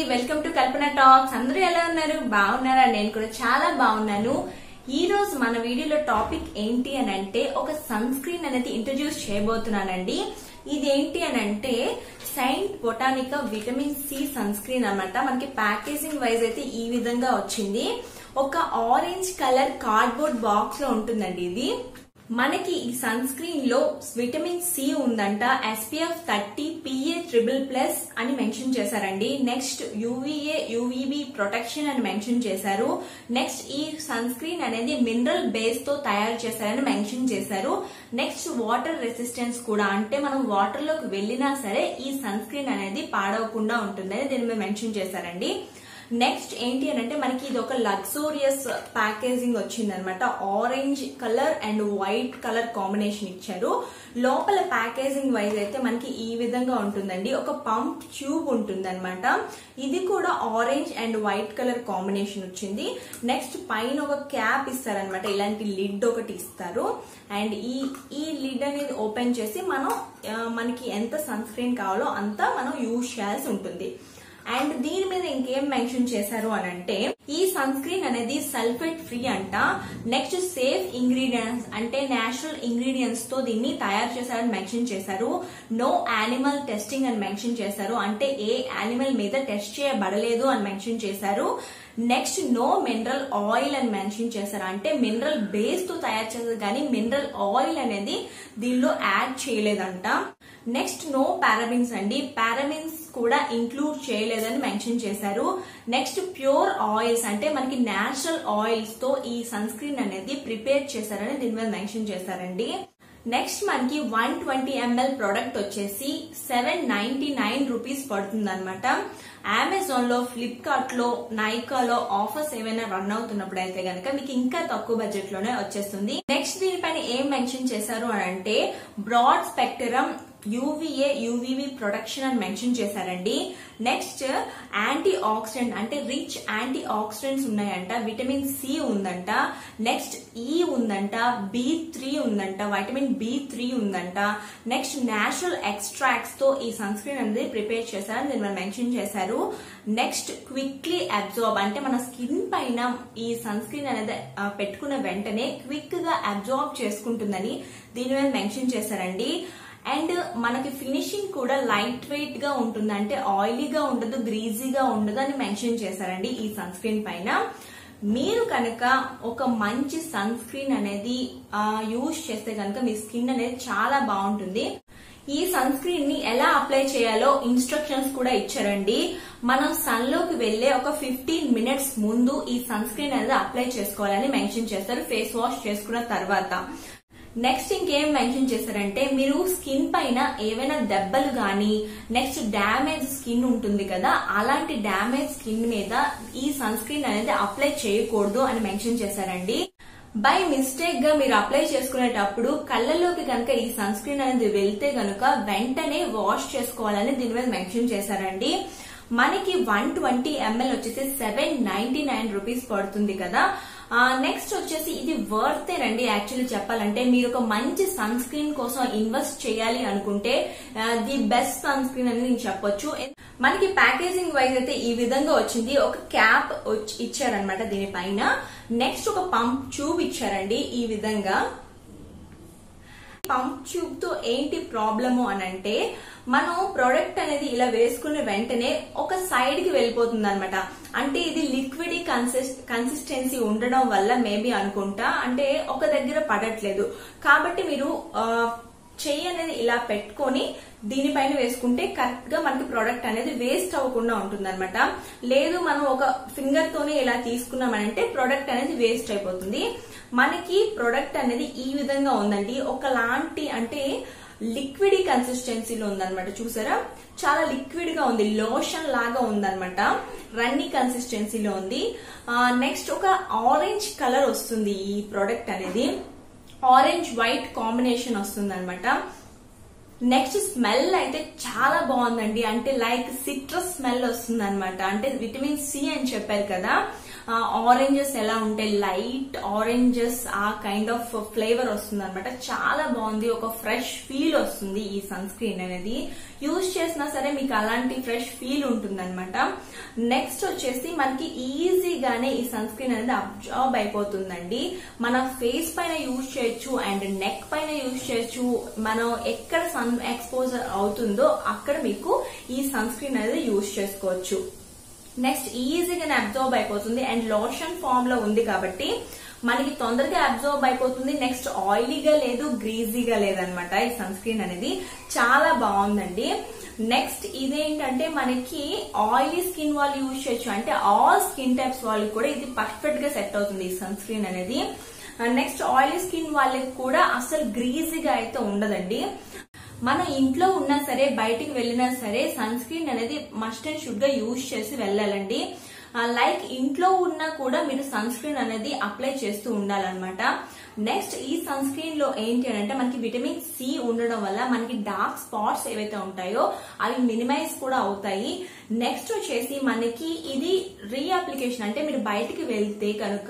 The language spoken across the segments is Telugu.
వెల్కమ్ టు కల్పన టాక్స్ అందరూ ఎలా ఉన్నారు బాగున్నారా నేను కూడా చాలా బాగున్నాను ఈ రోజు మన వీడియోలో టాపిక్ ఏంటి అని అంటే ఒక సన్ స్క్రీన్ అనేది ఇంట్రడ్యూస్ చేయబోతున్నానండి ఇదేంటి అని అంటే Saint Botanica vitamin C sunscreen అనమాట మనకి ప్యాకేజింగ్ వైజ్ అయితే ఈ విధంగా వచ్చింది ఒక ఆరెంజ్ కలర్ కార్డ్బోర్డ్ బాక్స్ లో ఉంటుందండి ఇది మనకి ఈ సన్ స్క్రీన్ లో విటమిన్ సి ఉందంట SPF thirty PA triple plus అని మెన్షన్ చేశారండి నెక్స్ట్ యూవీఏ యూవీబీ ప్రొటెక్షన్ అని మెన్షన్ చేశారు నెక్స్ట్ ఈ సన్ స్క్రీన్ అనేది మినరల్ బేస్ తో తయారు చేశారని మెన్షన్ చేశారు నెక్స్ట్ వాటర్ రెసిస్టెన్స్ కూడా అంటే మనం వాటర్ లోకి వెళ్ళినా సరే ఈ సన్ స్క్రీన్ అనేది పాడవకుండా ఉంటుందని దీని మీద మెన్షన్ చేశారండి నెక్స్ట్ ఏంటి అని అంటే మనకి ఇది ఒక లగ్జోరియస్ ప్యాకేజింగ్ వచ్చింది అనమాట orange colour and white colour combination ఇచ్చారు లోపల ప్యాకేజింగ్ వైజ్ అయితే మనకి ఈ విధంగా ఉంటుందండి ఒక పంప్ ట్యూబ్ ఉంటుంది అనమాట ఇది కూడా orange and white colour combination వచ్చింది నెక్స్ట్ పైన ఒక క్యాప్ ఇస్తారనమాట ఇలాంటి లిడ్ ఒకటి ఇస్తారు అండ్ ఈ ఈ లిడ్ అనేది ఓపెన్ చేసి మనం ఆ, మనకి ఎంత సన్ స్క్రీన్ కావాలో అంత మనం యూజ్ చేయాల్సి ఉంటుంది అండ్ దీని మీద ఇంకేం మెన్షన్ చేశారు అని అంటే ఈ సన్ స్క్రీన్ అనేది సల్ఫేట్ ఫ్రీ అంట నెక్స్ట్ సేఫ్ ఇంగ్రీడియంట్స్ అంటే నేచురల్ ఇంగ్రీడియంట్స్ తో దీన్ని తయారు చేశారని మెన్షన్ చేశారు నో యానిమల్ టెస్టింగ్ అని మెన్షన్ చేశారు అంటే ఏ యానిమల్ మీద టెస్ట్ చేయబడలేదు అని మెన్షన్ చేశారు నెక్స్ట్ నో మినరల్ ఆయిల్ అని మెన్షన్ చేశారు అంటే మినరల్ బేస్ తో తయారు చేశారు కానీ మినరల్ ఆయిల్ అనేది దీనిలో యాడ్ చేయలేదంట నెక్స్ట్ నో పారాబిన్స్ అండి పారాబిన్స్ కూడా ఇంక్లూడ్ చేయలేదని మెన్షన్ చేశారు నెక్స్ట్ ప్యూర్ ఆయిల్స్ అంటే మనకి నేచురల్ ఆయిల్స్ తో ఈ సన్ స్క్రీన్ అనేది ప్రిపేర్ చేశారని దీని మీద మెన్షన్ చేశారండి నెక్స్ట్ మనకి వన్ ట్వంటీ ఎంఎల్ ప్రోడక్ట్ వచ్చేసి సెవెన్ నైన్టీ నైన్ రూపీస్ పడుతుంది అనమాట అమెజాన్ లో ఫ్లిప్కార్ట్ లో నైకాలో ఆఫర్స్ ఏమైనా రన్ అవుతున్నప్పుడు అయితే గనక మీకు ఇంకా తక్కువ బడ్జెట్ లోనే వచ్చేస్తుంది నెక్స్ట్ దీనిపైన ఏం మెన్షన్ చేశారు అని అంటే broad spectrum UVA UVB production అని మెన్షన్ చేశారండి నెక్స్ట్ యాంటీ ఆక్సిడెంట్ అంటే రిచ్ యాంటీ ఆక్సిడెంట్స్ ఉన్నాయంట విటమిన్ సి ఉందంట నెక్స్ట్ ఈ ఉందంట బి త్రీ ఉందంట వైటమిన్ బి త్రీ ఉందంట నెక్స్ట్ నేచురల్ ఎక్స్ట్రాక్ట్స్ తో ఈ సన్ స్క్రీన్ అనేది ప్రిపేర్ చేశారని దీని మీద మెన్షన్ చేశారు నెక్స్ట్ క్విక్లీ అబ్జార్బ్ అంటే మన స్కిన్ పైన ఈ సన్ స్క్రీన్ అనేది ఆ, పెట్టుకున్న వెంటనే క్విక్ గా అబ్జార్బ్ చేసుకుంటుందని దీని మీద మెన్షన్ చేశారండి అండ్ మనకి ఫినిషింగ్ కూడా లైట్ వెయిట్ గా ఉంటుంది అంటే ఆయిలీగా ఉండదు గ్రీజీగా ఉండదు అని మెన్షన్ చేశారండి ఈ సన్ స్క్రీన్ పైన మీరు కనుక ఒక మంచి సన్ స్క్రీన్ అనేది యూజ్ చేస్తే కనుక మీ స్కిన్ అనేది చాలా బాగుంటుంది ఈ సన్ స్క్రీన్ ని ఎలా అప్లై చేయాలో ఇన్స్ట్రక్షన్స్ కూడా ఇచ్చారండి మనం సన్ లోకి వెళ్లే ఒక ఫిఫ్టీన్ మినిట్స్ ముందు ఈ సన్ స్క్రీన్ అనేది అప్లై చేసుకోవాలని మెన్షన్ చేస్తారు ఫేస్ వాష్ చేసుకున్న తర్వాత నెక్స్ట్ ఇంకేం మెన్షన్ చేశారంటే మీరు స్కిన్ పైన ఏవైనా దెబ్బలు గాని నెక్స్ట్ డ్యామేజ్ స్కిన్ ఉంటుంది కదా అలాంటి డ్యామేజ్ స్కిన్ మీద ఈ సన్ స్క్రీన్ అనేది అప్లై చేయకూడదు అని మెన్షన్ చేశారండి బై మిస్టేక్ గా మీరు అప్లై చేసుకునేటప్పుడు కళ్ళలోకి కనుక ఈ సన్ స్క్రీన్ అనేది వెళ్తే గనుక వెంటనే వాష్ చేసుకోవాలని దీని మీద మెన్షన్ చేశారండి మనకి వన్ ట్వంటీ ఎంఎల్ వచ్చేసి సెవెన్ నైన్టీ నైన్ రూపీస్ పడుతుంది కదా నెక్స్ట్ వచ్చేసి ఇది వర్త్ రండి యాక్చువల్లీ చెప్పాలంటే మీరు ఒక మంచి సన్ స్క్రీన్ కోసం ఇన్వెస్ట్ చేయాలి అనుకుంటే ది బెస్ట్ సన్ స్క్రీన్ అని నేను చెప్పొచ్చు మనకి ప్యాకేజింగ్ వైజ్ అయితే ఈ విధంగా వచ్చింది ఒక క్యాప్ ఇచ్చారనమాట దీనిపైన నెక్స్ట్ ఒక పంప్ ట్యూబ్ ఇచ్చారండి ఈ విధంగా పంప్ ట్యూబ్ తో ఏంటి ప్రాబ్లము అని అంటే మనం ప్రోడక్ట్ అనేది ఇలా వేసుకున్న వెంటనే ఒక సైడ్ కి వెళ్ళిపోతుంది అనమాట అంటే ఇది లిక్విడ్ కన్సిస్టెన్సీ ఉండడం వల్ల మేబీ అనుకుంటా అంటే ఒక దగ్గర పడట్లేదు కాబట్టి మీరు ఆ, చెయ్యి అనేది ఇలా పెట్టుకొని దీనిపైన వేసుకుంటే కరెక్ట్ గా మనకి ప్రోడక్ట్ అనేది వేస్ట్ అవ్వకుండా ఉంటుంది అనమాట లేదు మనం ఒక ఫింగర్ తోనే ఇలా తీసుకున్నామనంటే ప్రోడక్ట్ అనేది వేస్ట్ అయిపోతుంది మనకి ప్రోడక్ట్ అనేది ఈ విధంగా ఉందండి ఒకలాంటి అంటే లిక్విడ్ కన్సిస్టెన్సీలో ఉందన్నమాట చూసారా చాలా లిక్విడ్ గా ఉంది లోషన్ లాగా ఉందన్నమాట రన్నీ కన్సిస్టెన్సీలో ఉంది నెక్స్ట్ ఒక ఆరెంజ్ కలర్ వస్తుంది ఈ ప్రోడక్ట్ అనేది ఆరెంజ్ వైట్ కాంబినేషన్ వస్తుంది అనమాట నెక్స్ట్ స్మెల్ అయితే చాలా బాగుందండి అంటే లైక్ సిట్రస్ స్మెల్ వస్తుంది అనమాట అంటే విటమిన్ సి అని చెప్పారు కదా ఆరెంజెస్ ఎలా ఉంటాయి లైట్ ఆరెంజెస్ ఆ కైండ్ ఆఫ్ ఫ్లేవర్ వస్తుంది అనమాట చాలా బాగుంది ఒక ఫ్రెష్ ఫీల్ వస్తుంది ఈ సన్ స్క్రీన్ అనేది యూజ్ చేసినా సరే మీకు అలాంటి ఫ్రెష్ ఫీల్ ఉంటుంది అనమాట నెక్స్ట్ వచ్చేసి మనకి ఈజీగానే ఈ సన్ స్క్రీన్ అనేది అబ్జార్బ్ అయిపోతుందండి మన ఫేస్ పైన యూజ్ చేయొచ్చు అండ్ నెక్ పైన యూజ్ చేయొచ్చు మనం ఎక్కడ సన్ ఎక్స్పోజర్ అవుతుందో అక్కడ మీకు ఈ సన్ స్క్రీన్ అనేది యూజ్ చేసుకోవచ్చు నెక్స్ట్ ఈజీగానే అబ్జర్వ్ అయిపోతుంది అండ్ లోషన్ ఫామ్ లో ఉంది కాబట్టి మనకి తొందరగా అబ్జర్వ్ అయిపోతుంది నెక్స్ట్ ఆయిలీగా లేదు గ్రీజీగా లేదనమాట ఈ సన్ స్క్రీన్ అనేది చాలా బాగుందండి నెక్స్ట్ ఇదేంటంటే మనకి ఆయిలీ స్కిన్ వాళ్ళు యూజ్ చేయొచ్చు అంటే ఆల్ స్కిన్ టైప్స్ వాళ్ళకి కూడా ఇది పర్ఫెక్ట్ గా సెట్ అవుతుంది ఈ సన్ స్క్రీన్ అనేది నెక్స్ట్ ఆయిలీ స్కిన్ వాళ్ళకి కూడా అసలు గ్రీజీగా అయితే ఉండదండి మన ఇంట్లో ఉన్నా సరే బయటికి వెళ్ళినా సరే సన్ స్క్రీన్ అనేది మస్ట్ అండ్ షుడ్ గా యూజ్ చేసి వెళ్ళాలండి లైక్ ఇంట్లో ఉన్నా కూడా మీరు సన్ స్క్రీన్ అనేది అప్లై చేస్తూ ఉండాలన్నమాట నెక్స్ట్ ఈ సన్ స్క్రీన్ లో ఏంటి అని అంటే మనకి విటమిన్ సి ఉండడం వల్ల మనకి డార్క్ స్పాట్స్ ఏవైతే ఉంటాయో అవి మినిమైజ్ కూడా అవుతాయి నెక్స్ట్ వచ్చేసి మనకి ఇది రీ అప్లికేషన్ అంటే మీరు బయటికి వెళ్తే కనుక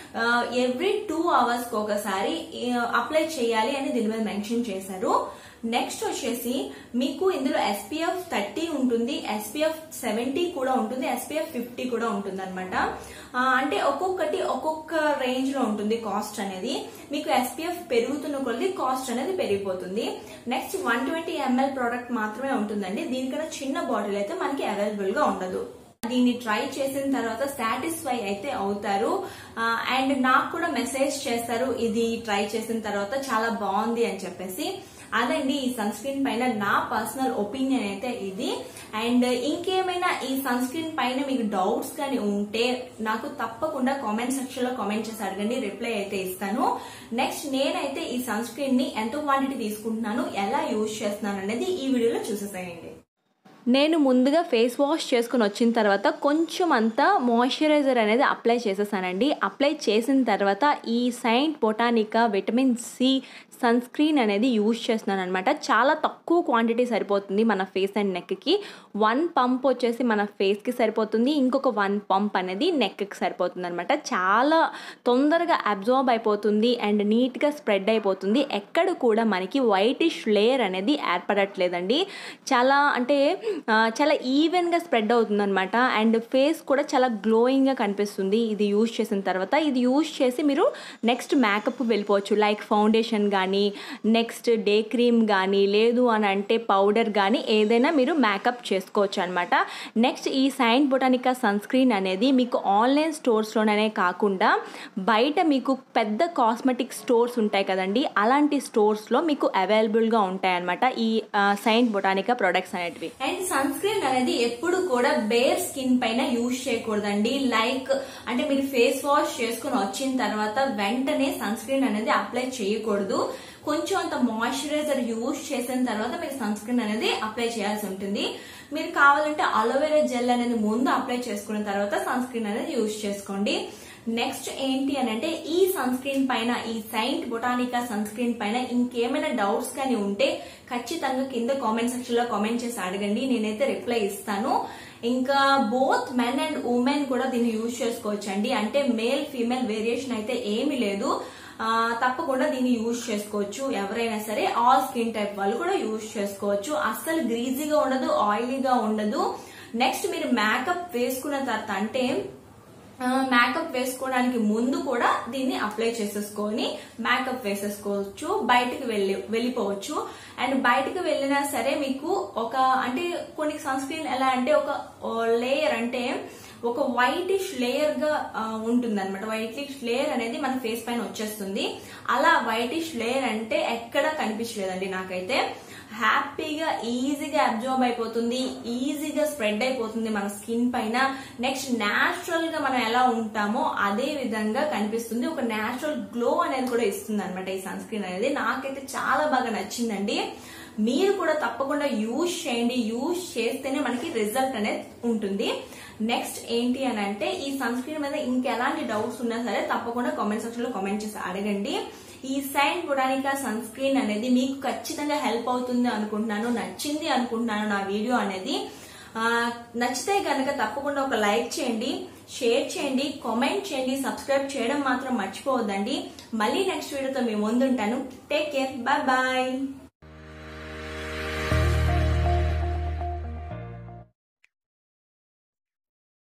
ఎవ్రీ టూ అవర్స్ కి ఒకసారి అప్లై చేయాలి అని దీని మీద మెన్షన్ చేశారు నెక్స్ట్ వచ్చేసి మీకు ఇందులో ఎస్పీఎఫ్ థర్టీ ఉంటుంది ఎస్పీఎఫ్ సెవెంటీ కూడా ఉంటుంది ఎస్పీఎఫ్ ఫిఫ్టీ కూడా ఉంటుంది అనమాట అంటే ఒక్కొక్కటి ఒక్కొక్క రేంజ్ లో ఉంటుంది కాస్ట్ అనేది మీకు ఎస్పీఎఫ్ పెరుగుతున్న కొద్ది కాస్ట్ అనేది పెరిగిపోతుంది next one twenty ML product మాత్రమే ఉంటుందండి దీనికన్నా చిన్న బాటిల్ అయితే మనకి అవైలబుల్ గా ఉండదు దీన్ని ట్రై చేసిన తర్వాత సాటిస్ఫై అయితే అవుతారు అండ్ నాకు కూడా మెసేజ్ చేస్తారు ఇది ట్రై చేసిన తర్వాత చాలా బాగుంది అని చెప్పేసి అదండి ఈ సన్ స్క్రీన్ పైన నా పర్సనల్ ఒపీనియన్ అయితే ఇది అండ్ ఇంకేమైనా ఈ సన్ స్క్రీన్ పైన మీకు డౌట్స్ కానీ ఉంటే నాకు తప్పకుండా కామెంట్ సెక్షన్ లో కామెంట్ చేసి అడగండి రిప్లై అయితే ఇస్తాను నెక్స్ట్ నేనైతే ఈ సన్ స్క్రీన్ ని ఎంత క్వాంటిటీ తీసుకుంటున్నాను ఎలా యూజ్ చేస్తున్నాను అనేది ఈ వీడియోలో చూసేసేయండి నేను ముందుగా ఫేస్ వాష్ చేసుకుని వచ్చిన తర్వాత కొంచెం అంతా మాయిశ్చరైజర్ అనేది అప్లై చేసేసానండి అప్లై చేసిన తర్వాత ఈ Saint Botanica vitamin C sunscreen అనేది యూజ్ చేస్తున్నాను అనమాట చాలా తక్కువ క్వాంటిటీ సరిపోతుంది మన ఫేస్ అండ్ నెక్కి వన్ పంప్ వచ్చేసి మన ఫేస్కి సరిపోతుంది ఇంకొక వన్ పంప్ అనేది నెక్కి సరిపోతుంది అనమాట చాలా తొందరగా అబ్జార్బ్ అయిపోతుంది అండ్ నీట్గా స్ప్రెడ్ అయిపోతుంది ఎక్కడ కూడా మనకి వైటిష్ లేయర్ అనేది ఏర్పడట్లేదండి చాలా అంటే చాలా ఈవెన్గా స్ప్రెడ్ అవుతుంది అనమాట అండ్ ఫేస్ కూడా చాలా గ్లోయింగ్గా కనిపిస్తుంది ఇది యూజ్ చేసిన తర్వాత ఇది యూజ్ చేసి మీరు నెక్స్ట్ మేకప్ వెళ్ళిపోవచ్చు లైక్ ఫౌండేషన్ కానీ నెక్స్ట్ డే క్రీమ్ కానీ లేదు అని అంటే పౌడర్ కానీ ఏదైనా మీరు మేకప్ చేసుకోవచ్చు అనమాట నెక్స్ట్ ఈ సైన్ బొటానికా సన్ స్క్రీన్ అనేది మీకు ఆన్లైన్ స్టోర్స్లోనే కాకుండా బయట మీకు పెద్ద కాస్మెటిక్ స్టోర్స్ ఉంటాయి కదండి అలాంటి స్టోర్స్లో మీకు అవైలబుల్గా ఉంటాయి అనమాట ఈ సైన్ బొటానికా ప్రొడక్ట్స్ అనేటివి అండ్ సన్ స్క్రీన్ అనేది ఎప్పుడు కూడా బేర్ స్కిన్ పైన యూజ్ చేయకూడదండి లైక్ అంటే మీరు ఫేస్ వాష్ చేసుకుని వచ్చిన తర్వాత వెంటనే సన్ స్క్రీన్ అనేది అప్లై చేయకూడదు కొంచెం అంత మాయిశ్చరైజర్ యూజ్ చేసిన తర్వాత మీరు సన్ స్క్రీన్ అనేది అప్లై చేయాల్సి ఉంటుంది మీరు కావాలంటే అలోవెరా జెల్ అనేది ముందు అప్లై చేసుకున్న తర్వాత సన్ స్క్రీన్ అనేది యూజ్ చేసుకోండి నెక్స్ట్ ఏంటి అని అంటే ఈ సన్ స్క్రీన్ పైన ఈ సైంట్ బొటానికా సన్ స్క్రీన్ పైన ఇంకేమైనా డౌట్స్ కానీ ఉంటే ఖచ్చితంగా కింద కామెంట్ సెక్షన్ లో కామెంట్ చేసి అడగండి నేనైతే రిప్లై ఇస్తాను ఇంకా బోత్ మెన్ అండ్ ఉమెన్ కూడా దీన్ని యూజ్ చేసుకోవచ్చు అండి అంటే మేల్ ఫీమేల్ వేరియేషన్ అయితే ఏమీ లేదు తప్పకుండా దీన్ని యూజ్ చేసుకోవచ్చు ఎవరైనా సరే ఆల్ స్కిన్ టైప్ వాళ్ళు కూడా యూజ్ చేసుకోవచ్చు అస్సలు గ్రీజీగా ఉండదు ఆయిలీగా ఉండదు నెక్స్ట్ మీరు మేకప్ వేసుకున్న తర్వాత అంటే మేకప్ వేసుకోవడానికి ముందు కూడా దీన్ని అప్లై చేసేసుకొని మేకప్ వేసేసుకోవచ్చు బయటకు వెళ్ళి వెళ్ళిపోవచ్చు అండ్ బయటకు వెళ్ళినా సరే మీకు ఒక అంటే కొన్ని సన్ స్క్రీన్ ఎలా అంటే ఒక లేయర్ అంటే ఒక వైటిష్ లేయర్ గా ఉంటుంది అనమాట వైటిష్ లేయర్ అనేది మన ఫేస్ పైన వచ్చేస్తుంది అలా వైటిష్ లేయర్ అంటే ఎక్కడా కనిపించలేదండి నాకైతే హ్యాపీగా ఈజీగా అబ్జర్వ్ అయిపోతుంది ఈజీగా స్ప్రెడ్ అయిపోతుంది మన స్కిన్ పైన నెక్స్ట్ న్యాచురల్ గా మనం ఎలా ఉంటామో అదే విధంగా కనిపిస్తుంది ఒక న్యాచురల్ గ్లో అనేది కూడా ఇస్తుంది అనమాట ఈ సన్ స్క్రీన్ అనేది నాకైతే చాలా బాగా నచ్చిందండి మీరు కూడా తప్పకుండా యూజ్ చేయండి యూజ్ చేస్తేనే మనకి రిజల్ట్ అనేది ఉంటుంది నెక్స్ట్ ఏంటి అని అంటే ఈ సన్ స్క్రీన్ మీద ఇంకెలాంటి డౌట్స్ ఉన్నా సరే తప్పకుండా కామెంట్ సెక్షన్ లో కామెంట్ చేసి అడగండి ఈ సైన్ బొటానికా సన్ స్క్రీన్ అనేది మీకు ఖచ్చితంగా హెల్ప్ అవుతుంది అనుకుంటున్నాను నచ్చింది అనుకుంటున్నాను నా వీడియో అనేది ఆ, నచ్చితే కనుక తప్పకుండా ఒక లైక్ చేయండి షేర్ చేయండి కామెంట్ చేయండి సబ్స్క్రైబ్ చేయడం మాత్రం మర్చిపోవద్దండి మళ్ళీ నెక్స్ట్ వీడియోతో మీ ముందుంటాను టేక్ కేర్ బాయ్ బాయ్